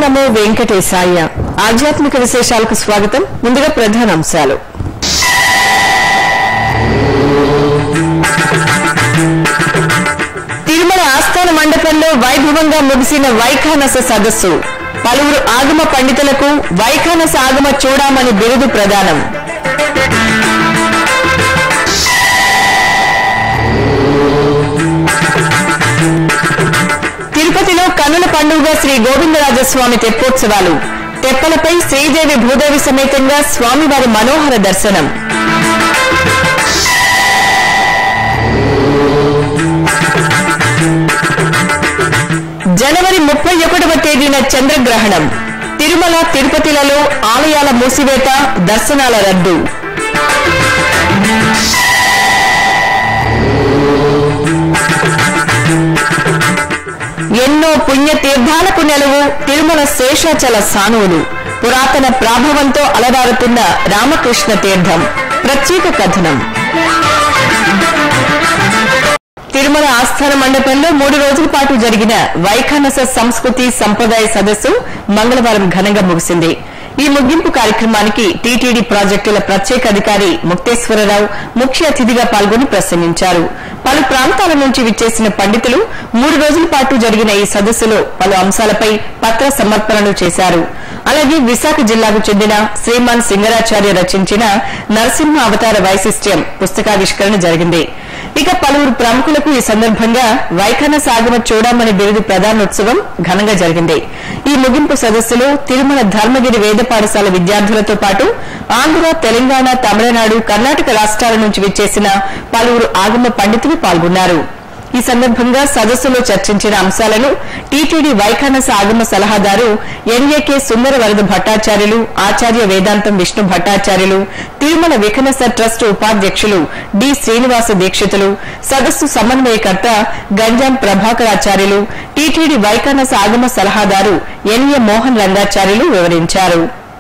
నమో వెంకటేశాయ ఆధ్యాత్మిక విశేషాలకు స్వాగతం ముందుగా ప్రధాన అంశాలు తిరుమల ఆస్థాన మండపంలో వైభవంగా ముగిసిన వైఖానస సదస్సు పలువురు ఆగమ పండితులకు వైఖానస ఆగమ చూడామని బిరుదు ప్రదానం తిరుపతిలో కన్నుల పండుగ శ్రీ గోవిందరాజస్వామి తెప్పోత్సవాలు తెప్పలపై శ్రీదేవి భూదేవి సమేతంగా స్వామివారి మనోహర దర్శనం జనవరి ముప్పై ఒకటవ తేదీన చంద్రగ్రహణం తిరుమల తిరుపతిలలో ఆలయాల మూసివేత దర్శనాల రద్దు ఎన్నో పుణ్యతీర్థాలకు నెలవు తిరుమల శేషాచల సానువులు పురాతన ప్రాభవంతో అలరారుతున్న రామకృష్ణ తీర్థం ప్రత్యేక కథనం తిరుమల ఆస్థాన మండపంలో మూడు రోజుల పాటు జరిగిన వైఖానస సంస్కృతి సంప్రదాయ సదస్సు మంగళవారం ఘనంగా ముగిసింది ఈ ముగింపు కార్యక్రమానికి టీటీడీ ప్రాజెక్టుల ప్రత్యేక అధికారి ముక్తేశ్వరరావు ముఖ్య అతిథిగా పాల్గొని ప్రసంగించారు పలు ప్రాంతాల నుంచి విచ్చేసిన పండితులు మూడు రోజుల పాటు జరిగిన ఈ సదస్సులో పలు అంశాలపై పత్ర సమర్పణలు చేశారు అలాగే విశాఖ జిల్లాకు చెందిన శ్రీమాన్ సింగరాచార్య రచించిన నరసింహ అవతార వైశిష్ట్యం పుస్తకావిష్కరణ జరిగింది ఇక పలువురు ప్రముఖులకు ఈ సందర్భంగా వైఖన సాగమ చూడమని బిరుదు ప్రధానోత్సవం ఘనంగా జరిగింది ఈ ముగింపు సదస్సులో తిరుమల ధర్మగిరి వేద పాఠశాల విద్యార్థులతో పాటు ఆంధ్ర తెలంగాణ తమిళనాడు కర్ణాటక రాష్ట్రాల నుంచి విచ్చేసిన పలువురు ఆగమ పండితులు పాల్గొన్నారు ఈ సందర్భంగా సదస్సులో చర్చించిన అంశాలను టీటీడీ వైఖానస ఆగమ సలహాదారు ఎన్ఏకే సుందర వరద భట్టాచార్యులు ఆచార్య వేదాంతం విష్ణు భట్టాచార్యులు తిరుమల వికనస ట్రస్ట్ ఉపాధ్యక్షులు డి శ్రీనివాస దీక్షితులు సదస్సు సమన్వయకర్త గంజాం ప్రభాకరాచార్యులు టీటీడీ వైఖానస ఆగమ సలహాదారు ఎన్ఏ మోహన్ రంగాచార్యులు వివరించారు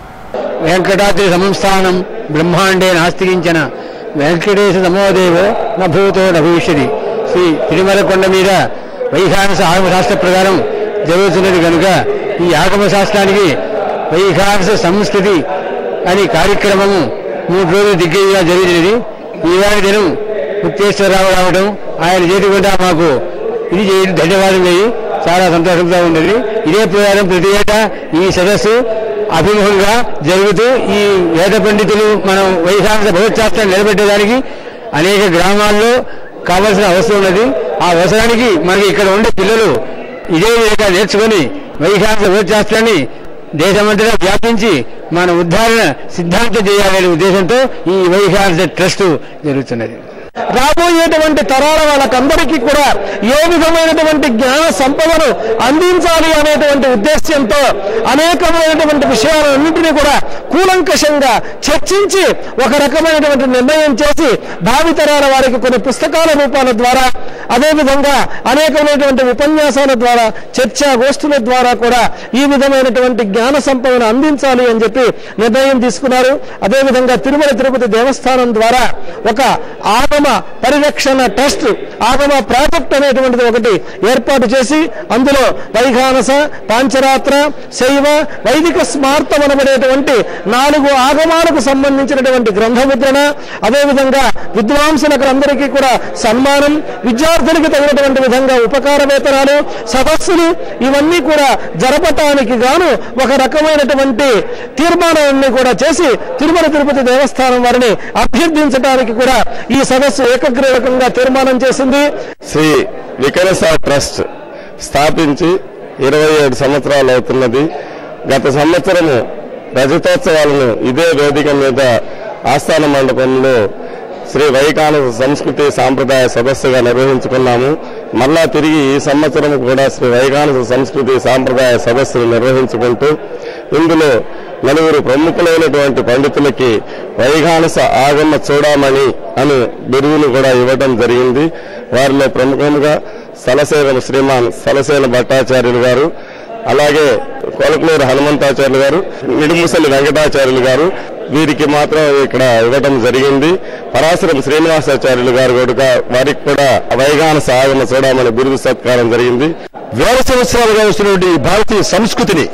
వెంకటాద్రి సంస్థానం బ్రహ్మాండే నాస్తికించిన వెంకటేశ సమోదేవో నభూతో నభవిష్యతి శ్రీ తిరుమల కొండ మీద వైఖానస ఆగమశాస్త్ర ప్రకారం జరుగుతున్నది కనుక ఈ ఆగమశాస్త్రానికి వైఖానస సంస్కృతి అని కార్యక్రమము మూడు రోజులు దిగ్గజంగా జరిగినది ఈవారి దినం ముక్తేశ్వరరావు రావడం ఆయన చేతి గుండా మాకు ఇది చేయడం ధన్యవాదం చేయి చాలా సంతోషంగా ఉండేది ఇదే ప్రకారం ప్రతి ఏటా ఈ సదస్సు అభిముఖంగా జరుగుతూ ఈ వేద పండితులు మనం వైశాఖ భగవత్శాస్త్రాన్ని నిలబెట్టడానికి అనేక గ్రామాల్లో కావాల్సిన అవసరం ఉన్నది ఆ అవసరానికి మనకి ఇక్కడ ఉండే పిల్లలు ఇదే విధంగా నేర్చుకొని వైశాఖ భగవత్శాస్త్రాన్ని దేశమంతటా వ్యాపించి మన ఉద్ధారణ సిద్ధాంతం చేయాలనే ఉద్దేశంతో ఈ వైశాఖ ట్రస్ట్ జరుగుతున్నది రాబోయేటువంటి తరాల వాళ్ళకందరికీ కూడా ఏ విధమైనటువంటి జ్ఞాన సంపదను అందించాలి అనేటువంటి ఉద్దేశ్యంతో అనేకమైనటువంటి విషయాలన్నింటినీ కూడా కూలంకషంగా చర్చించి ఒక రకమైనటువంటి నిర్ణయం చేసి భావితరాల వారికి కొన్ని పుస్తకాల రూపాల ద్వారా అదేవిధంగా అనేకమైనటువంటి ఉపన్యాసాల ద్వారా చర్చా గోష్ఠుల ద్వారా కూడా ఈ విధమైనటువంటి జ్ఞాన సంపదను అందించాలి అని చెప్పి నిర్ణయం తీసుకున్నారు అదేవిధంగా తిరుమల తిరుపతి దేవస్థానం ద్వారా ఒక ఆగమ పరిరక్షణ ట్రస్ట్ ఆగమ ప్రాజెక్ట్ అనేటువంటిది ఒకటి ఏర్పాటు చేసి అందులో వైఖానస పాంచరాత్ర శైవ వైదిక స్మార్తం అనబడేటువంటి నాలుగు ఆగమాలకు సంబంధించినటువంటి గ్రంథముద్రణ అదేవిధంగా విద్వాంసులకు అందరికీ కూడా సన్మానం విద్యార్థులకు తగినటువంటి విధంగా ఉపకార వేతనాలు సదస్సులు ఇవన్నీ కూడా జరపటానికి గాను ఒక రకమైనటువంటి తీర్మానాన్ని కూడా చేసి తిరుమల తిరుపతి దేవస్థానం వారిని అభ్యర్థించడానికి కూడా ఈ సదస్సు ఏకగ్రీవకంగా తీర్మానం చేసింది శ్రీ వికరస ట్రస్ట్ స్థాపించి ఇరవై ఏడు సంవత్సరాలు అవుతున్నది గత సంవత్సరము రజతోత్సవాలను ఇదే వేదిక మీద ఆస్థాన మండపంలో శ్రీ వైకాన సంస్కృతి సాంప్రదాయ సదస్సుగా నిర్వహించుకున్నాము మళ్ళా తిరిగి ఈ సంవత్సరం కూడా శ్రీ వైకాన సంస్కృతి సాంప్రదాయ సదస్సును నిర్వహించుకుంటూ ఇందులో నలుగురు ప్రముఖులైనటువంటి పండితులకి వైఘానస ఆగమ చూడమని అని బిరుదులు కూడా ఇవ్వడం జరిగింది వారిలో ప్రముఖంగా సలసేన శ్రీమాన్ సలసేన భట్టాచార్యులు గారు అలాగే కొలకలూరు హనుమంతాచార్యులు గారు నిడుముసలి వెంకటాచార్యులు గారు వీరికి మాత్రం ఇక్కడ ఇవ్వడం జరిగింది పరాశరం శ్రీనివాసాచార్యులు గారు కూడా వారికి కూడా వైగాన సాగమ చూడమని బిరుదు సత్కారం జరిగింది వేల సంవత్సరాలుగా వస్తున్నటువంటి ఈ భారతీయ సంస్కృతిని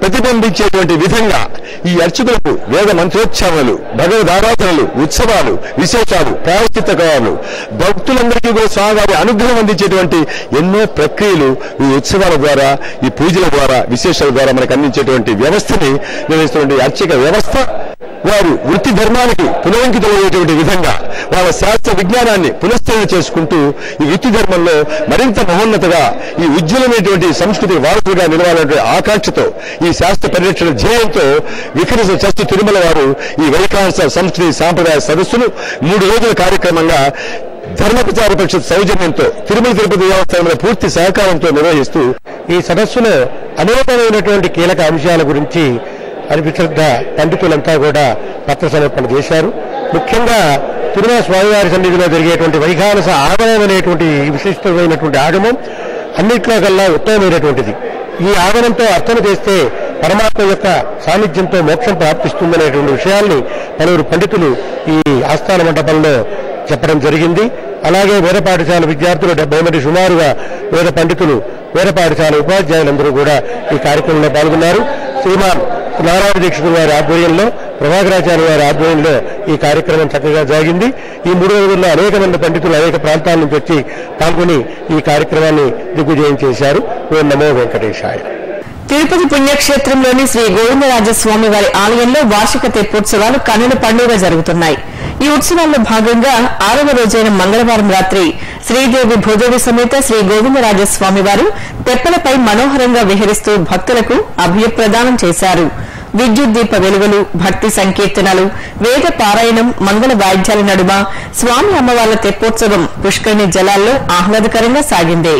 ప్రతిబింబించేటువంటి విధంగా ఈ అర్చకులకు వేద మంత్రోత్సవాలు భగవద్ ఆరాధనలు ఉత్సవాలు విశేషాలు ప్రాయశ్చిత్త కావాలు భక్తులందరికీ కూడా స్వామివారి అనుగ్రహం అందించేటువంటి ఎన్నో ప్రక్రియలు ఈ ఉత్సవాల ద్వారా ఈ పూజల ద్వారా విశేషాల ద్వారా మనకు అందించేటువంటి వ్యవస్థని నిర్వహిస్తున్నటువంటి అర్చక వ్యవస్థ వారు వృత్తి ధర్మానికి పునరంకితమయ్యేటువంటి విధంగా వాళ్ళ శాస్త్ర విజ్ఞానాన్ని పునశ్చరణ చేసుకుంటూ ఈ వృత్తి ధర్మంలో మరింత మహోన్నతగా ఈ ఉజ్వలమైనటువంటి సంస్కృతి వారసులుగా నిలవాలనే ఆకాంక్షతో ఈ శాస్త్ర పరిరక్షణ ధ్యేయంతో వికరిస చస్తు తిరుమల వారు ఈ వైకాంస సంస్కృతి సాంప్రదాయ సదస్సును మూడు రోజుల కార్యక్రమంగా ధర్మ ప్రచార పరిషత్ సౌజన్యంతో తిరుమల తిరుపతి దేవస్థానంలో పూర్తి సహకారంతో నిర్వహిస్తూ ఈ సదస్సులో అనేకమైనటువంటి కీలక అంశాల గురించి అనిపిశ్రద్ధ పండితులంతా కూడా పత్ర సమర్పణ చేశారు ముఖ్యంగా తిరుమల స్వామివారి సన్నిధిలో జరిగేటువంటి వైఖానస ఆగమం అనేటువంటి విశిష్టమైనటువంటి ఆగమం అన్నిట్లో కల్లా ఉత్తమమైనటువంటిది ఈ ఆగమంతో అర్థం చేస్తే పరమాత్మ యొక్క సాన్నిధ్యంతో మోక్షం ప్రాప్తిస్తుందనేటువంటి విషయాల్ని పలువురు పండితులు ఈ ఆస్థాన మండపంలో చెప్పడం జరిగింది అలాగే వేద పాఠశాల విద్యార్థులు డెబ్బై మంది సుమారుగా వేద పండితులు వేద పాఠశాల ఉపాధ్యాయులందరూ కూడా ఈ కార్యక్రమంలో పాల్గొన్నారు శ్రీమాన్ నారాయణ దీక్షితుల వారి ఆధ్వర్యంలో ప్రభాకరాచార్య వారి ఆధ్వర్యంలో ఈ కార్యక్రమం చక్కగా జరిగింది ఈ మూడు రోజుల్లో అనేక మంది పండితులు అనేక ప్రాంతాల నుంచి వచ్చి పాల్గొని ఈ కార్యక్రమాన్ని దిగ్విజయం చేశారు ఓం నమో వెంకటేశాయ తిరుపతి పుణ్యక్షేత్రంలోని శ్రీ గోవిందరాజస్వామి వారి ఆలయంలో వార్షిక తెప్పోత్సవాలు కన్నుల పండుగ జరుగుతున్నాయి ఈ ఉత్సవాల్లో భాగంగా ఆరవ రోజైన మంగళవారం రాత్రి శ్రీదేవి భూదేవి సమేత శ్రీ గోవిందరాజస్వామి వారు తెప్పలపై మనోహరంగా విహరిస్తూ భక్తులకు అభయప్రదానం చేశారు విద్యుత్ దీప వెలుగులు భక్తి సంకీర్తనలు వేద పారాయణం మంగళ వాయిద్యాల నడుమ స్వామి అమ్మవార్ల తెప్పోత్సవం పుష్కరిణి జలాల్లో ఆహ్లాదకరంగా సాగింది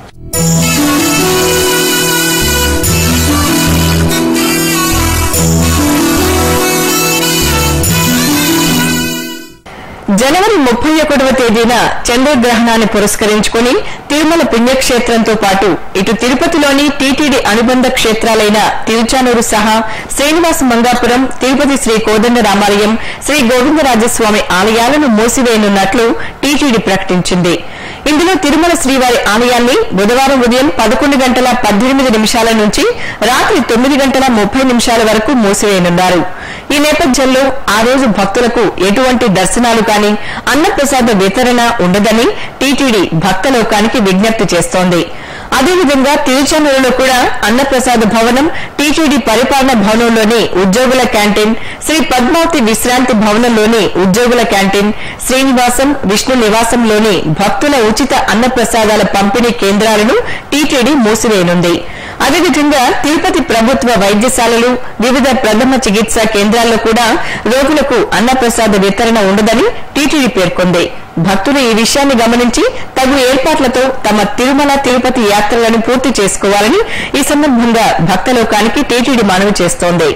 జనవరి ముప్పై ఒకటవ తేదీన చంద్రగ్రహణాన్ని పురస్కరించుకుని తిరుమల పుణ్యక్షేత్రంతో పాటు ఇటు తిరుపతిలోని టీటీడీ అనుబంధ క్షేత్రాలైన తిరుచానూరు సహా శ్రీనివాస మంగాపురం తిరుపతి శ్రీ కోదండ రామాలయం శ్రీ గోవిందరాజస్వామి ఆలయాలను మూసివేయనున్నట్లు టీటీడీ ప్రకటించింది ఇందులో తిరుమల శ్రీవారి ఆలయాన్ని బుధవారం ఉదయం పదకొండు గంటల పద్దెనిమిది నిమిషాల నుంచి రాత్రి తొమ్మిది గంటల ముప్పై నిమిషాల వరకు మూసివేయనున్నారు ఈ నేపథ్యంలో ఆ రోజు భక్తులకు ఎటువంటి దర్శనాలు కానీ అన్నప్రసాద వితరణ ఉండదని టీటీడీ భక్తలోకానికి విజ్ఞప్తి చేస్తోంది అదేవిధంగా తిరుచానూరులో కూడా అన్నప్రసాద భవనం టీటీడీ పరిపాలన భవనంలోని ఉద్యోగుల క్యాంటీన్ శ్రీ పద్మావతి విశ్రాంతి భవనంలోని ఉద్యోగుల క్యాంటీన్ శ్రీనివాసం విష్ణు నివాసంలోని భక్తుల ఉచిత అన్నప్రసాదాల పంపిణీ కేంద్రాలను టీటీడీ మూసివేయనుంది అదేవిధంగా తిరుపతి ప్రభుత్వ వైద్యశాలలు వివిధ ప్రథమ చికిత్సా కేంద్రాల్లో కూడా రోగులకు అన్నప్రసాద వితరణ ఉండదని టీటీడీ పేర్కొంది భక్తులు ఈ విషయాన్ని గమనించి తగు ఏర్పాట్లతో తమ తిరుమల తిరుపతి యాత్రలను పూర్తి చేసుకోవాలని ఈ సందర్భంగా భక్తలోకానికి టీటీడీ మనవి చేస్తోంది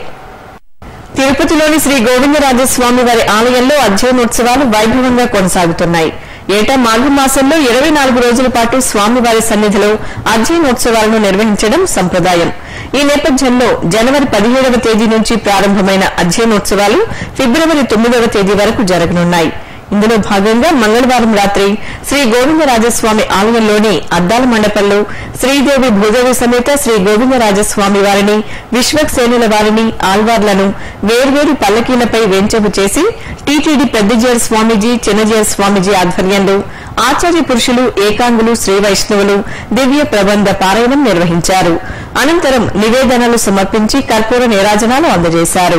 తిరుపతిలోని శ్రీ గోవిందరాజస్వామి వారి ఆలయంలో అధ్యయనోత్సవాలు వైభవంగా కొనసాగుతున్నాయి ఏటా మాఘ మాసంలో ఇరవై నాలుగు రోజుల పాటు స్వామివారి సన్నిధిలో అధ్యయనోత్సవాలను నిర్వహించడం సంప్రదాయం ఈ నేపథ్యంలో జనవరి పదిహేడవ తేదీ నుంచి ప్రారంభమైన అధ్యయనోత్సవాలు ఫిబ్రవరి తొమ్మిదవ తేదీ వరకు జరగనున్నాయి ఇందులో భాగంగా మంగళవారం రాత్రి శ్రీ గోవిందరాజస్వామి ఆలయంలోని అద్దాల మండపంలో శ్రీదేవి భూదేవి సమేత శ్రీ గోవిందరాజస్వామి వారిని విశ్వక్సేనుల వారిని ఆల్వార్లను వేర్వేరు పల్లకీలపై వెంచపు చేసి టీటీడీ పెద్దజేరు స్వామీజీ చిన్నజేరు స్వామీజీ ఆధ్వర్యంలో ఆచార్య పురుషులు ఏకాంగులు శ్రీ వైష్ణవులు దివ్య ప్రబంధ పారాయణం నిర్వహించారు అనంతరం నివేదనలు సమర్పించి కర్పూర నీరాజనాలు అందజేశారు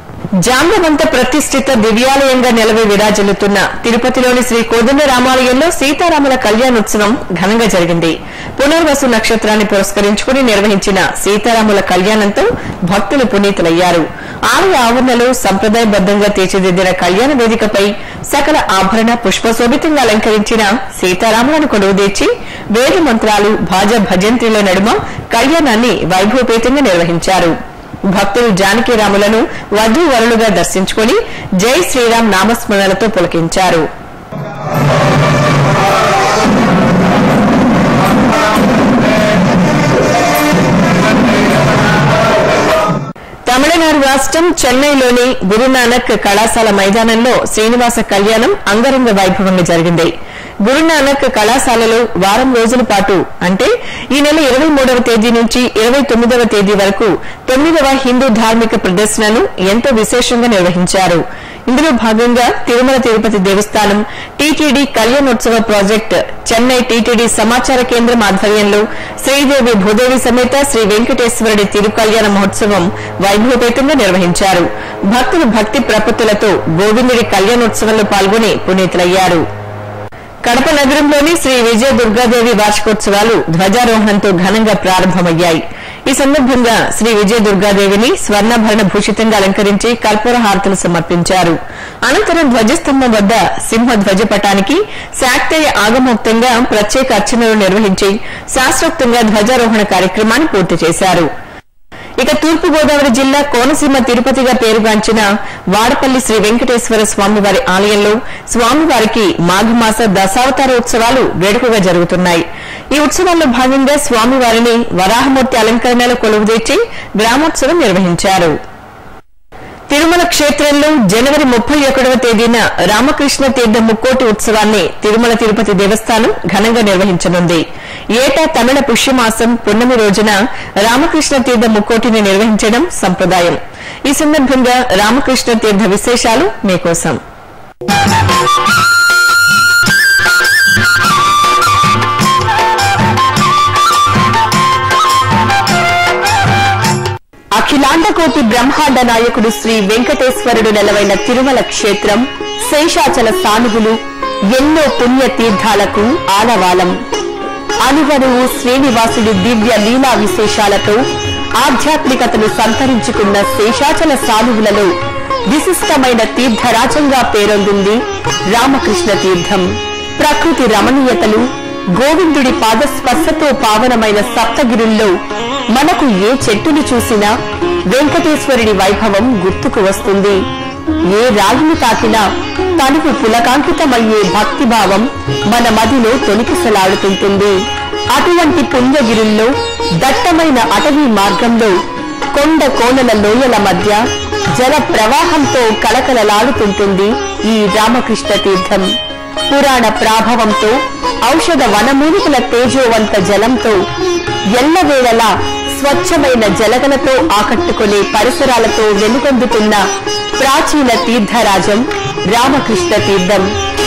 జాంబవంత ప్రతిష్ఠిత దివ్యాలయంగా నిలవి విరాజిల్లుతున్న తిరుపతిలోని శ్రీ కోదండ రామాలయంలో సీతారాముల కళ్యాణోత్సవం ఘనంగా జరిగింది పునర్వసు నక్షత్రాన్ని పురస్కరించుకుని నిర్వహించిన సీతారాముల కళ్యాణంతో భక్తులు పునీతులయ్యారు ఆలయ ఆవరణలో సంప్రదాయబద్దంగా తీర్చిదిద్దిన కళ్యాణ వేదికపై సకల ఆభరణ పుష్పశోభితంగా అలంకరించిన సీతారాములను కొలువుదీర్చి వేద మంత్రాలు భాజ భజంత్రిల నడుమ కళ్యాణాన్ని వైభవపేతంగా నిర్వహించారు భక్తులు జానకీరాములను వధూవరులుగా దర్శించుకుని జై శ్రీరామ్ నామస్మరణలతో పులకించారు తమిళనాడు రాష్ట్రం చెన్నైలోని గురునానక్ కళాశాల మైదానంలో శ్రీనివాస కళ్యాణం అంగరంగ వైభవంగా జరిగింది గురునానక్ కళాశాలలో వారం రోజుల పాటు అంటే ఈ నెల ఇరవై మూడవ తేదీ నుంచి ఇరవై తొమ్మిదవ తేదీ వరకు తొమ్మిదవ హిందూ ధార్మిక ప్రదర్శనను ఎంతో విశేషంగా నిర్వహించారు ఇందులో భాగంగా Tirumala Tirupati Devasthanam TTD Kalyanotsava project Chennai TTD సమాచార కేంద్రం ఆధ్వర్యంలో శ్రీదేవి భూదేవి సమేత శ్రీ వెంకటేశ్వరుడి తిరుకల్యాణ మహోత్సవం వైభవపేతంగా నిర్వహించారు భక్తులు భక్తి ప్రపత్తులతో గోవిందుడి కళ్యాణోత్సవంలో పాల్గొని పునీతులయ్యారు కడప నగరంలోని శ్రీ విజయ దుర్గాదేవి వార్షికోత్సవాలు ధ్వజారోహణంతో ఘనంగా ప్రారంభమయ్యాయి ఈ సందర్భంగా శ్రీ విజయ దుర్గాదేవిని స్వర్ణాభరణ భూషితంగా అలంకరించి కర్పూర హారతులు సమర్పించారు అనంతరం ధ్వజస్తంభం వద్ద సింహ ధ్వజపటానికి శాక్తేయ ఆగమోక్తంగా ప్రత్యేక అర్చనలు నిర్వహించి శాస్త్రోక్తంగా ధ్వజారోహణ కార్యక్రమాన్ని పూర్తి చేశారు ఇక తూర్పు గోదావరి జిల్లా కోనసీమ తిరుపతిగా పేరుగాంచిన వాడపల్లి శ్రీ వెంకటేశ్వర స్వామివారి ఆలయంలో స్వామివారికి మాఘమాస దశావతార ఉత్సవాలు వేడుకగా జరుగుతున్నాయి ఈ ఉత్సవాల్లో భాగంగా స్వామివారిని వరాహమూర్తి అలంకరణలో కొలువుదీర్చి గ్రామోత్సవం నిర్వహించారు తిరుమల క్షేత్రంలో జనవరి ముప్పై ఒకటవ తేదీన రామకృష్ణ తీర్థ ముక్కోటి ఉత్సవాన్ని తిరుమల తిరుపతి దేవస్థానం ఘనంగా నిర్వహించనుంది ఏటా తమిళ పుష్యమాసం పున్నమి రోజున రామకృష్ణ తీర్థ ముక్కోటిని నిర్వహించడం సంప్రదాయం ఈ సందర్భంగా రామకృష్ణ తీర్థ విశేషాలు మీకోసం అఖిలాండకోటి బ్రహ్మాండ నాయకుడు శ్రీ వెంకటేశ్వరుడు నెలవైన తిరుమల క్షేత్రం శేషాచల సానుగులు ఎన్నో పుణ్య తీర్థాలకు ఆలవాలం అనువనువు శ్రీనివాసుడి దివ్య లీలా విశేషాలతో ఆధ్యాత్మికతను సంతరించుకున్న శేషాచల సానువులలో విశిష్టమైన తీర్థరాజంగా పేరొందింది రామకృష్ణ తీర్థం ప్రకృతి రమణీయతలు గోవిందుడి పాదస్పర్శతో పావనమైన సప్తగిరుల్లో మనకు ఏ చెట్టును చూసినా వెంకటేశ్వరుడి వైభవం గుర్తుకు వస్తుంది ఏ రాగిని తాకినా తనుకు పులకాంకితమయ్యే భక్తిభావం మన మదిలో తొలికిసలాడుతుంటుంది అటువంటి పుణ్యగిరుల్లో దట్టమైన అటవీ మార్గంలో కొండ కోనల లోయల మధ్య జల ప్రవాహంతో కలకలలాడుతుంటుంది ఈ రామకృష్ణ తీర్థం పురాణ ప్రాభవంతో ఔషధ వనమూలికల తేజోవంత జలంతో ఎల్లవేళలా స్వచ్ఛమైన జలగలతో ఆకట్టుకునే పరిసరాలతో వెనుకొందుతున్న ప్రాచీన తీర్థరాజం రామకృష్ణ తీర్థం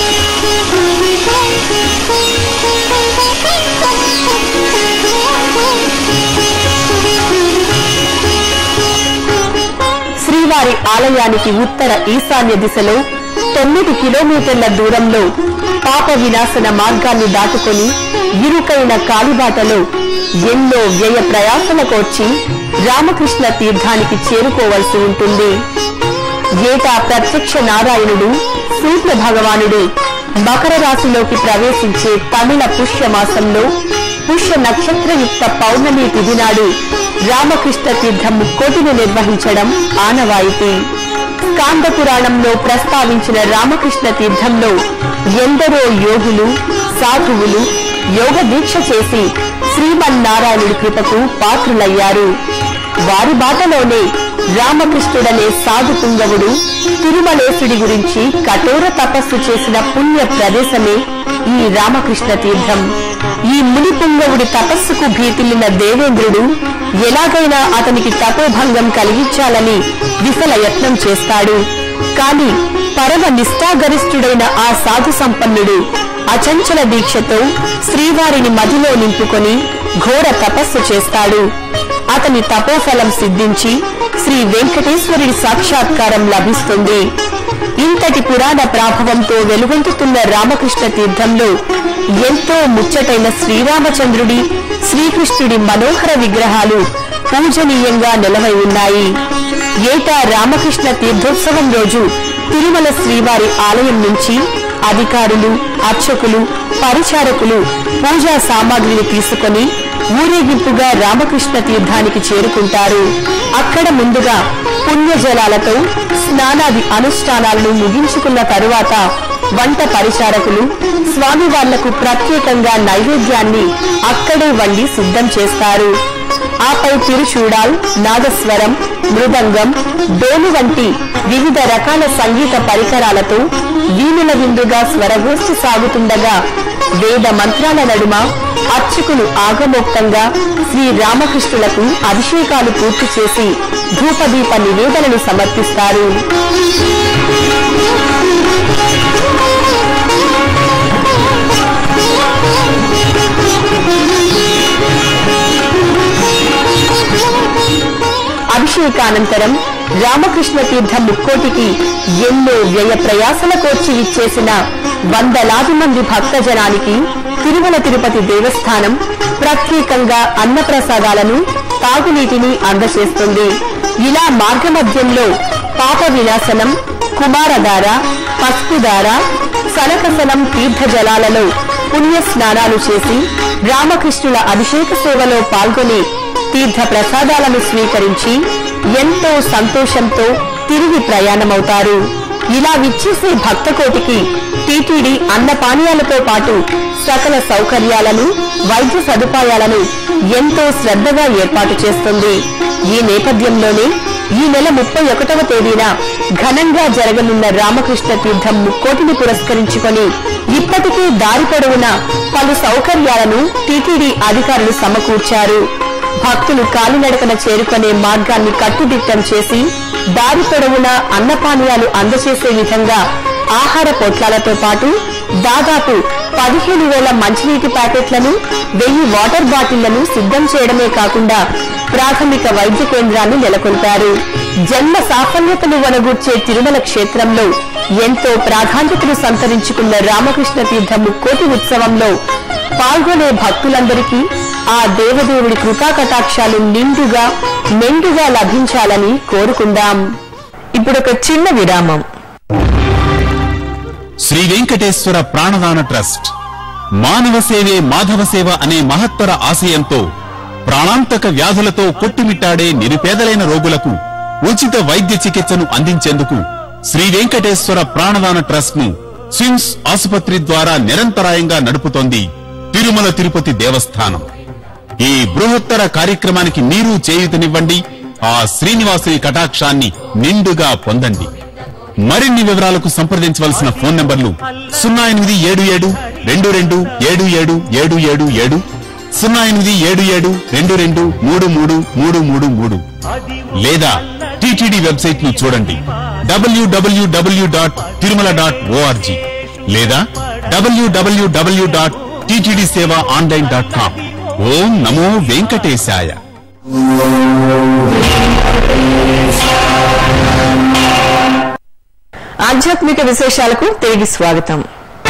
శ్రీవారి ఆలయానికి ఉత్తర ఈశాన్య దిశలో తొమ్మిది కిలోమీటర్ల దూరంలో పాప వినాశన మార్గాన్ని దాటుకొని ఇరుకైన కాలిబాటలో ఎన్నో వ్యయ ప్రయాసల కోర్చి రామకృష్ణ తీర్థానికి చేరుకోవలసి ఉంటుంది ఏటా ప్రత్యక్ష నారాయణుడు సూర్య భగవానుడు మకర రాశిలోకి ప్రవేశించే తమిళ పుష్యమాసంలో పుష్య నక్షత్రయుక్త పౌర్ణమి తిథి నాడు రామకృష్ణ తీర్థం ముక్కోటిని నిర్వహించడం ఆనవాయితీ స్కాంద పురాణంలో ప్రస్తావించిన రామకృష్ణ తీర్థంలో ఎందరో యోగులు సాధువులు యోగ దీక్ష చేసి శ్రీమన్నారాయణుడి కృపకు పాత్రులయ్యారు వారి బాటలోనే రామకృష్ణుడనే సాధు పుంగవుడు తిరుమలేశుడి గురించి కఠోర తపస్సు చేసిన పుణ్య ప్రదేశమే ఈ రామకృష్ణ తీర్థం ఈ ముని పుంగవుడి తపస్సుకు భీతిల్లిన దేవేంద్రుడు ఎలాగైనా అతనికి తపోభంగం కలిగించాలని విఫల యత్నం చేస్తాడు కాని పరమ నిష్ఠాగరిష్ఠుడైన ఆ సాధు సంపన్నుడు అచంచల దీక్షతో శ్రీవారిని మదిలో నింపుకొని ఘోర తపస్సు చేస్తాడు అతని తపోఫలం సిద్ధించి శ్రీ వెంకటేశ్వరుడి సాక్షాత్కారం లభిస్తుంది ఇంతటి పురాణ ప్రాభవంతో వెలుగొందుతున్న రామకృష్ణ తీర్థంలో ఎంతో ముచ్చటైన శ్రీరామచంద్రుడి శ్రీకృష్ణుడి మనోహర విగ్రహాలు పూజనీయంగా నిలవై ఉన్నాయి ఏటా రామకృష్ణ తీర్థోత్సవం రోజు తిరుమల శ్రీవారి ఆలయం నుంచి అధికారులు అర్చకులు పరిచారకులు పూజా సామాగ్రిని తీసుకొని ఊరేగింపుగా రామకృష్ణ తీర్థానికి చేరుకుంటారు అక్కడ ముందుగా పుణ్యజలాలతో స్నానాది అనుష్ఠానాలను ముగించుకున్న తరువాత వంట పరిచారకులు స్వామివార్లకు ప్రత్యేకంగా నైవేద్యాన్ని అక్కడే వండి సిద్ధం చేస్తారు ఆపై తిరుచూడాల్ నాదస్వరం మృదంగం డోలు వంటి వివిధ రకాల సంగీత పరికరాలతో వీణుల విందుగా స్వరగోష్ఠి సాగుతుండగా వేద మంత్రాల నడుమ అర్చకులు ఆగమోక్తంగా శ్రీ రామకృష్ణులకు అభిషేకాలు పూర్తి చేసి ధూపదీప నివేదనలు సమర్పిస్తారు అభిషేకానంతరం రామకృష్ణ తీర్థ ముక్కోటికి ఎన్నో వ్యయ ప్రయాసల కోర్చి ఇచ్చేసిన వందలాది మంది భక్తజనానికి తిరుమల తిరుపతి దేవస్థానం ప్రత్యేకంగా అన్నప్రసాదాలను తాగునీటిని అందజేస్తుంది ఇలా మార్గమధ్యంలో పాప వినాశనం కుమారధార పసుపుధార సనకసనం తీర్థ జలాలలో పుణ్య స్నానాలు చేసి రామకృష్ణుల అభిషేక సేవలో పాల్గొని తీర్థ ప్రసాదాలను స్వీకరించి ఎంతో సంతోషంతో తిరిగి ప్రయాణమవుతారు ఇలా విచ్చేసే భక్తకోటికి టీటీడీ అన్నపానీయాలతో పాటు సకల సౌకర్యాలను వైద్య సదుపాయాలను ఎంతో శ్రద్ధగా ఏర్పాటు చేస్తుంది ఈ నేపథ్యంలోనే ఈ నెల ముప్పై ఒకటవ తేదీన ఘనంగా జరగనున్న రామకృష్ణ తీర్థం ముక్కోటిని పురస్కరించుకొని ఇప్పటికే దారి పొడవునా పలు సౌకర్యాలను టీటీడీ అధికారులు సమకూర్చారు భక్తులు కాలినడకన చేరుకునే మార్గాన్ని కట్టుదిట్టం చేసి దారి పొడవునా అన్నపానీయాలు అందజేసే విధంగా ఆహార పొట్లాలతో పాటు దాదాపు పదిహేను వేల మంచినీటి ప్యాకెట్లను వెయ్యి వాటర్ బాటిళ్లను సిద్ధం చేయడమే కాకుండా ప్రాథమిక వైద్య కేంద్రాన్ని నెలకొల్పారు జన్మ సాఫల్యతను వనగూర్చే తిరుమల క్షేత్రంలో ఎంతో ప్రాధాన్యతను సంతరించుకున్న రామకృష్ణ తీర్థ ముక్కోటి ఉత్సవంలో పాల్గొనే భక్తులందరికీ ఆ దేవదేవుడి కృపా కటాక్షాలు నిండుగా మెండుగా లభించాలని కోరుకుందాం ఇప్పుడొక చిన్న విరామం శ్రీ వెంకటేశ్వర ప్రాణదాన ట్రస్ట్ మానవ సేవే మాధవ సేవ అనే మహత్తర ఆశయంతో ప్రాణాంతక వ్యాధులతో కొట్టుమిట్టాడే నిరుపేదలైన రోగులకు ఉచిత వైద్య చికిత్సను అందించేందుకు శ్రీ వెంకటేశ్వర ప్రాణదాన ట్రస్ట్ ను స్విమ్స్ ఆసుపత్రి ద్వారా నిరంతరాయంగా నడుపుతోంది తిరుమల తిరుపతి దేవస్థానం ఈ బృహత్తర కార్యక్రమానికి మీరు చేయూతనివ్వండి ఆ శ్రీనివాసుని కటాక్షాన్ని నిండుగా పొందండి మరిన్ని వివరాలకు సంప్రదించవలసిన ఫోన్ నంబర్లు సున్నా ఎనిమిది ఏడు ఏడు రెండు రెండు ఏడు ఏడు ఏడు ఏడు ఏడు సున్నా ఎనిమిది ఏడు ఏడు రెండు రెండు మూడు మూడు మూడు మూడు మూడు లేదా టిటిడి వెబ్సైట్ ను చూడండి WWW dot Tirumala dot ORG లేదా WWW dot TTD Seva online dot com ఓం నమో వెంకటేశాయ ఆధ్యాత్మిక విశేషాలకు తిరిగి స్వాగతం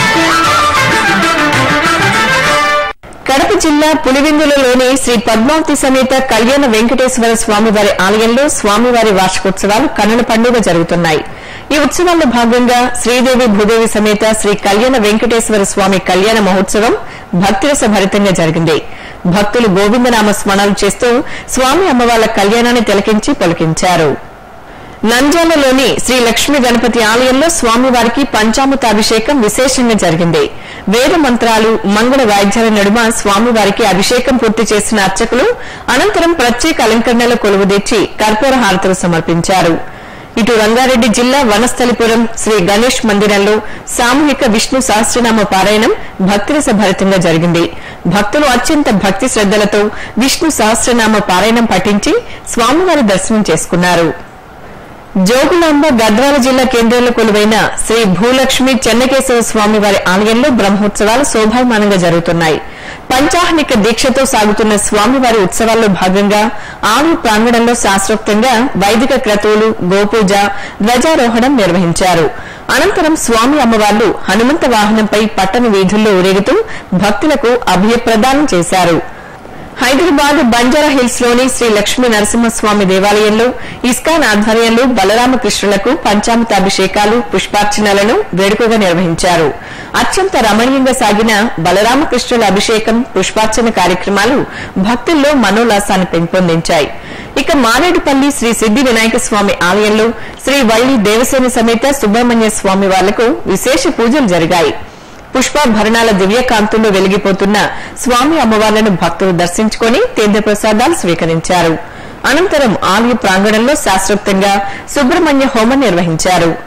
కడప జిల్లా పులివెందులలోని శ్రీ పద్మావతి సమేత కళ్యాణ వెంకటేశ్వర స్వామివారి ఆలయంలో స్వామివారి వార్షికోత్సవాలు కన్నుల పండుగ జరుగుతున్నాయి ఈ ఉత్సవాల్లో భాగంగా శ్రీదేవి భూదేవి సమేత శ్రీ కళ్యాణ వెంకటేశ్వర స్వామి కళ్యాణ మహోత్సవం భక్తిరస భరితంగా జరిగింది భక్తులు గోవిందనామ స్మరణలు చేస్తూ స్వామి అమ్మవార్ల కళ్యాణాన్ని తిలకించి పలికించారు నంద్యాలలోని శ్రీ లక్ష్మీ గణపతి ఆలయంలో స్వామివారికి పంచామృతాభిషేకం విశేషంగా జరిగింది వేద మంత్రాలు మంగళ వాయిద్యాల నడుమ స్వామివారికి అభిషేకం పూర్తి చేసిన అర్చకులు అనంతరం ప్రత్యేక అలంకరణలో కొలువుదీర్చి కర్పూర హారతులు సమర్పించారు ఇటు రంగారెడ్డి జిల్లా వనస్థలిపురం శ్రీ గణేష్ మందిరంలో సామూహిక విష్ణు సహస్రనామ పారాయణం భక్తిరస భరితంగా జరిగింది భక్తులు అత్యంత భక్తి శ్రద్దలతో విష్ణు సహస్రనామ పారాయణం పఠించి స్వామివారి దర్శనం చేసుకున్నారు జోగులాంబ గద్వాల జిల్లా కేంద్రంలో కొలువైన శ్రీ భూలక్ష్మి చెన్నకేశవ స్వామి వారి ఆలయంలో బ్రహ్మోత్సవాలు శోభాయమానంగా జరుగుతున్నాయి పంచాహ్నిక దీక్షతో సాగుతున్న స్వామివారి ఉత్సవాల్లో భాగంగా ఆలయ ప్రాంగణంలో శాస్త్రోక్తంగా వైదిక క్రతువులు గోపూజ ధ్వజారోహణం నిర్వహించారు అనంతరం స్వామి అమ్మవార్లు హనుమంత వాహనంపై పట్టణ వీధుల్లో ఊరేగుతూ భక్తులకు అభయప్రదానం చేశారు హైదరాబాద్ బంజారా హిల్స్ లోని శ్రీ లక్ష్మీ నరసింహస్వామి దేవాలయంలో ఇస్కాన్ ఆధ్వర్యంలో బలరామకృష్ణులకు పంచామృతాభిషేకాలు పుష్పార్చనలను వేడుకగా నిర్వహించారు అత్యంత రమణీయంగా సాగిన బలరామకృష్ణుల అభిషేకం పుష్పార్చన కార్యక్రమాలు భక్తుల్లో మనోల్లాసాన్ని పెంపొందించాయి ఇక మారేడుపల్లి శ్రీ సిద్ది వినాయక స్వామి ఆలయంలో శ్రీ వల్లి దేవసేన సమేత సుబ్రహ్మణ్య స్వామి వార్లకు విశేష పూజలు జరిగాయి పుష్పాభరణాల దివ్యకాంతుల్లో వెలిగిపోతున్న స్వామి అమ్మవార్లను భక్తులు దర్శించుకుని తీర్థప్రసాదాలు స్వీకరించారు అనంతరం ఆలయ ప్రాంగణంలో శాస్త్రోక్తంగా సుబ్రహ్మణ్య హోమం నిర్వహించారు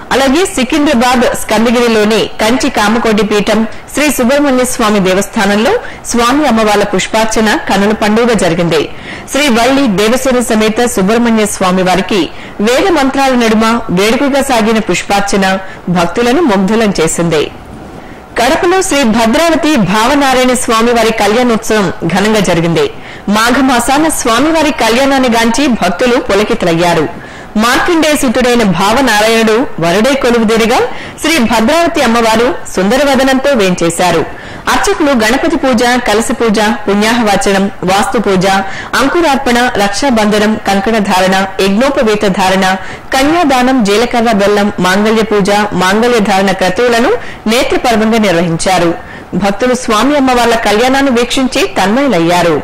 అలాగే సికింద్రాబాద్ స్కందగిరిలోని కంచి కామకోటి పీఠం శ్రీ సుబ్రహ్మణ్య స్వామి దేవస్థానంలో స్వామి అమ్మవార్ల పుష్పార్చన కనుల పండుగ జరిగింది శ్రీ వల్లి దేవసేన సమేత సుబ్రహ్మణ్య స్వామి వారికి వేద మంత్రాల నడుమ వేడుకగా సాగిన పుష్పార్చన భక్తులను ముగ్ధులం చేసింది కడపలో శ్రీ భద్రావతి భావనారాయణ స్వామివారి కళ్యాణోత్సవం ఘనంగా జరిగింది మాఘమాసాన స్వామివారి కళ్యాణాన్ని గాంచి భక్తులు పులకితలయ్యారు మార్కండేయ సుతుడైన భావనారాయణుడు వరుడై కొలువుదీరగా శ్రీ భద్రావతి అమ్మవారు సుందరవదనంతో వేంచేశారు అర్చకులు గణపతి పూజ కలశ పూజ పుణ్యాహవాచనం వాస్తు పూజ అంకురార్పణ రక్షాబంధనం కంకణ ధారణ యజ్ఞోపవీత ధారణ కన్యాదానం జీలకర్ర బెల్లం మాంగళ్య పూజ మాంగళ్య ధారణ క్రతువులను నేత్రపర్వంగా నిర్వహించారు భక్తులు స్వామి అమ్మవార్ల కళ్యాణాన్ని వీక్షించి తన్మయులయ్యారు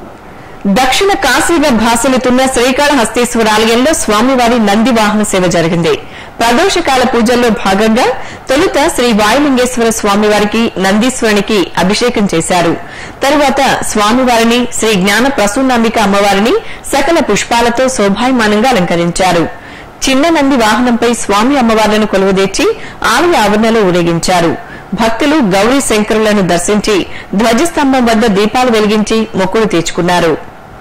దక్షిణ కాశీగా భాసలుతున్న శ్రీకాళహస్తీశ్వర ఆలయంలో స్వామివారి నంది వాహన సేవ జరిగింది ప్రదోషకాల పూజల్లో భాగంగా తొలుత శ్రీ వాయులింగేశ్వర స్వామివారికి నందీశ్వరునికి అభిషేకం చేశారు తరువాత స్వామివారిని శ్రీ జ్ఞాన ప్రసూనాంబిక అమ్మవారిని సకల పుష్పాలతో శోభాయమానంగా అలంకరించారు చిన్న నంది వాహనంపై స్వామి అమ్మవార్లను కొలువుదీర్చి ఆలయ ఆవరణలో ఊరేగించారు భక్తులు గౌరీ శంకరులను దర్శించి ధ్వజస్తంభం వద్ద దీపాలు వెలిగించి మొక్కులు తీర్చుకున్నారు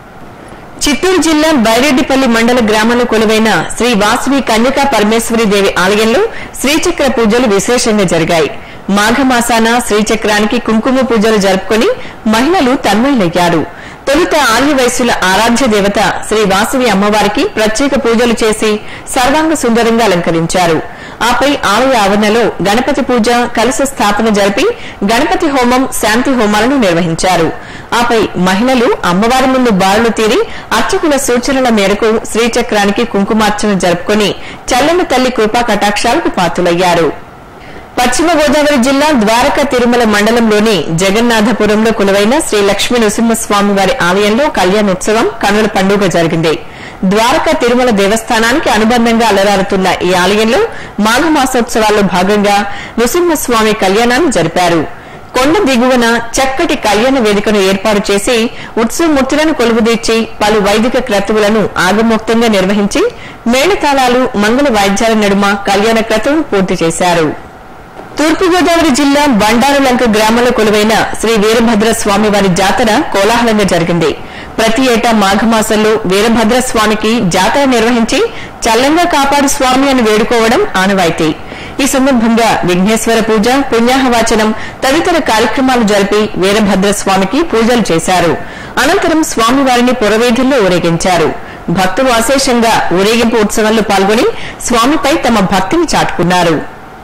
చిత్తూరు జిల్లా బైరెడ్డిపల్లి మండల గ్రామంలో కొలువైన శ్రీ వాసవి కన్యకా పరమేశ్వరి దేవి ఆలయంలో శ్రీచక్ర పూజలు విశేషంగా జరిగాయి మాఘమాసాన శ్రీచక్రానికి కుంకుమ పూజలు జరుపుకుని మహిళలు తన్మయులయ్యారు తొలుత ఆర్య వయస్సుల ఆరాధ్య దేవత శ్రీ వాసవి అమ్మవారికి ప్రత్యేక పూజలు చేసి సర్వాంగ సుందరంగా అలంకరించారు ఆపై ఆలయ ఆవరణలో గణపతి పూజ కలశ స్థాపన జరిపి గణపతి హోమం శాంతి హోమాలను నిర్వహించారు ఆపై మహిళలు అమ్మవారి ముందు బారులు తీరి అర్చకుల సూచనల మేరకు శ్రీచక్రానికి కుంకుమార్చన జరుపుకుని చల్లని తల్లి కృపా కటాక్షాలకు పాత్రులయ్యారు పశ్చిమ గోదావరి జిల్లా ద్వారకా తిరుమల మండలంలోని జగన్నాథపురంలో కొలువైన శ్రీ లక్ష్మీ నృసింహస్వామి వారి ఆలయంలో కళ్యాణోత్సవం కనుల పండుగ జరిగింది ద్వారకా తిరుమల దేవస్థానానికి అనుబంధంగా అలరారుతున్న ఈ ఆలయంలో మాఘమాసోత్సవాల్లో భాగంగా నృసింహస్వామి కళ్యాణాన్ని జరిపారు కొండ దిగువన చక్కటి కళ్యాణ వేదికను ఏర్పాటు చేసి ఉత్సవమూర్తులను కొలువుదీర్చి పలు వైదిక క్రతువులను ఆగమోక్తంగా నిర్వహించి మేళతాళాలు మంగళ వాయిద్యాల నడుమ కళ్యాణ క్రతువును పూర్తి చేశారు తూర్పుగోదావరి జిల్లా బండారులంక గ్రామంలో కొలువైన శ్రీ వీరభద్ర స్వామి వారి జాతర కోలాహలంగా జరిగింది ప్రతి ఏటా మాఘమాసంలో వీరభద్ర స్వామికి జాతర నిర్వహించి చల్లంగా కాపాడు స్వామి అని వేడుకోవడం ఆనవాయితీ ఈ సందర్భంగా విఘ్నేశ్వర పూజ పుణ్యాహవాచనం తదితర కార్యక్రమాలు జరిపి వీరభద్ర స్వామికి పూజలు చేశారు అనంతరం స్వామివారిని పురవీధుల్లో ఊరేగించారు భక్తులు అశేషంగా ఊరేగింపు ఉత్సవంలో పాల్గొని స్వామిపై తమ భక్తిని చాటుకున్నారు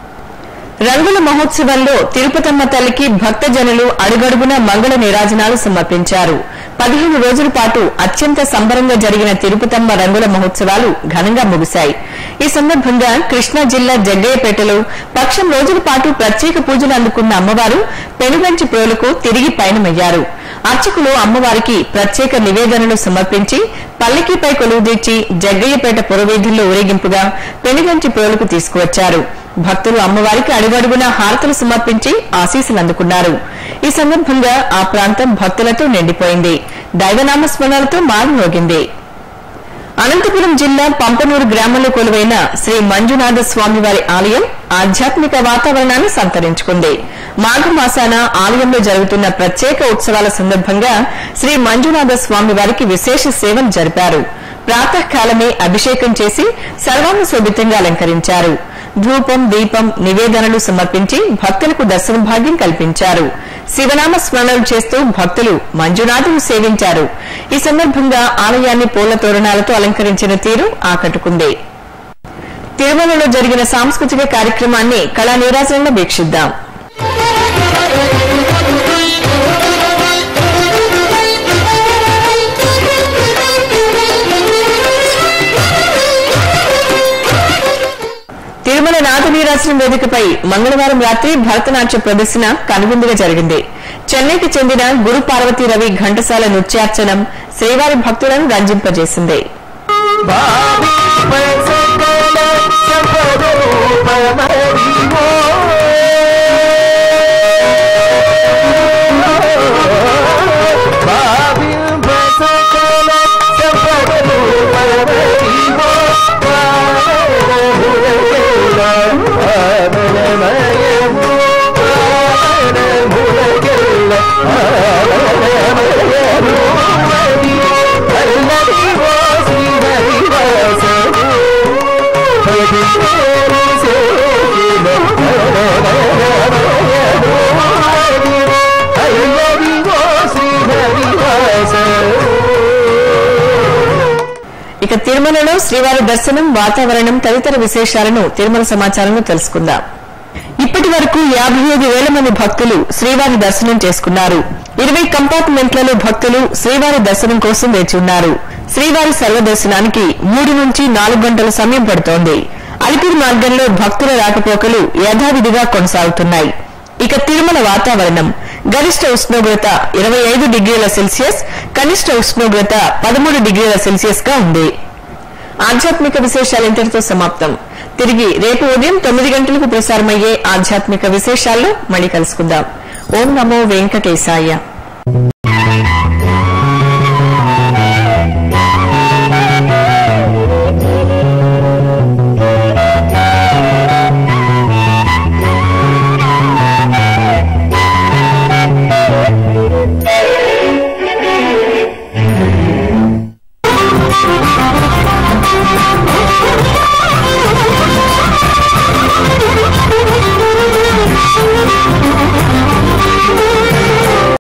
రంగుల మహోత్సవంలో తిరుపతమ్మ తల్లికి భక్తజనులు అడుగడుగున మంగళ నీరాజనాలు సమర్పించారు పదిహేను రోజుల పాటు అత్యంత సంబరంగా జరిగిన తిరుపతమ్మ రంగుల మహోత్సవాలు ఘనంగా ముగిశాయి ఈ సందర్భంగా కృష్ణా జిల్లా జగ్గయ్యపేటలో పక్షం రోజుల పాటు ప్రత్యేక పూజలు అందుకున్న అమ్మవారు పెనుగంచి ప్రోలకు తిరిగి పయనమయ్యారు అర్చకులు అమ్మవారికి ప్రత్యేక నివేదనలు సమర్పించి పల్లకీపై కొలువుదీర్చి జగ్గయ్యపేట పురవీధుల్లో ఊరేగింపుగా పెనుగంచి ప్రోలకు తీసుకువచ్చారు భక్తులు అమ్మవారికి అడుగడుగున హారతులు సమర్పించి ఆశీస్సులు అందుకున్నారు ఈ సందర్భంగా ఆ ప్రాంతం భక్తులతో నిండిపోయింది దైవనామ స్మరణలతో మారుమోగింది అనంతపురం జిల్లా పంపనూరు గ్రామంలో కొలువైన శ్రీ మంజునాథ స్వామివారి ఆలయం ఆధ్యాత్మిక వాతావరణాన్ని సంతరించుకుంది మాఘమాసాన ఆలయంలో జరుగుతున్న ప్రత్యేక ఉత్సవాల సందర్భంగా శ్రీ మంజునాథ స్వామివారికి విశేష సేవలు జరిపారు ప్రాతకాలమే అభిషేకం చేసి సర్వాంగ శోభితంగా అలంకరించారు ధూపం దీపం నివేదనలు సమర్పించి భక్తులకు దర్శన భాగ్యం కల్పించారు శివనామ స్మరణలు చేస్తూ భక్తులు మంజునాథును సేవించారు ఈ సందర్భంగా ఆలయాన్ని పూల తోరణాలతో అలంకరించిన తీరు ఆకట్టుకుంది తిరుమలలో జరిగిన సాంస్కృతిక కార్యక్రమాన్ని కళా నీరాజనంలో వీక్షిద్దాం తిరుమల నాథనీరాజనం వేదికపై మంగళవారం రాత్రి భరతనాట్య ప్రదర్శన కనువిందుగా జరిగింది చెన్నైకి చెందిన గురు పార్వతీ రవి ఘంటసాల నృత్యార్చనం శ్రీవారి భక్తులను రంజింపజేసింది భావింప ఇక తిరుమలలో శ్రీవారి దర్శనం వాతావరణం తదితర విశేషాలను తిరుమల సమాచారంలో తెలుసుకుందాం ఇప్పటి వరకు యాభై ఐదు వేల మంది భక్తులు శ్రీవారి దర్శనం చేసుకున్నారు ఇరవై కంపార్ట్మెంట్లలో భక్తులు శ్రీవారి దర్శనం కోసం వేచి ఉన్నారు శ్రీవారి సర్వదర్శనానికి మూడు నుంచి నాలుగు గంటల సమయం పడుతోంది అలిపిరి మార్గంలో భక్తుల రాకపోకలు యథావిధిగా కొనసాగుతున్నాయి ఇక తిరుమల వాతావరణం గరిష్ట ఉష్ణోగ్రత ఇరవై ఐదు డిగ్రీల సెల్సియస్ కనిష్ట ఉష్ణోగ్రత పదమూడు డిగ్రీల సెల్సియస్ గా ఉంది ఆధ్యాత్మిక విశేషాలు ఇంతటితో సమాప్తం తిరిగి రేపు ఉదయం తొమ్మిది గంటలకు ప్రసారమయ్యే ఆధ్యాత్మిక విశేషాల్లో మళ్ళీ కలుసుకుందాం ఓం నమో వెంకటేశాయ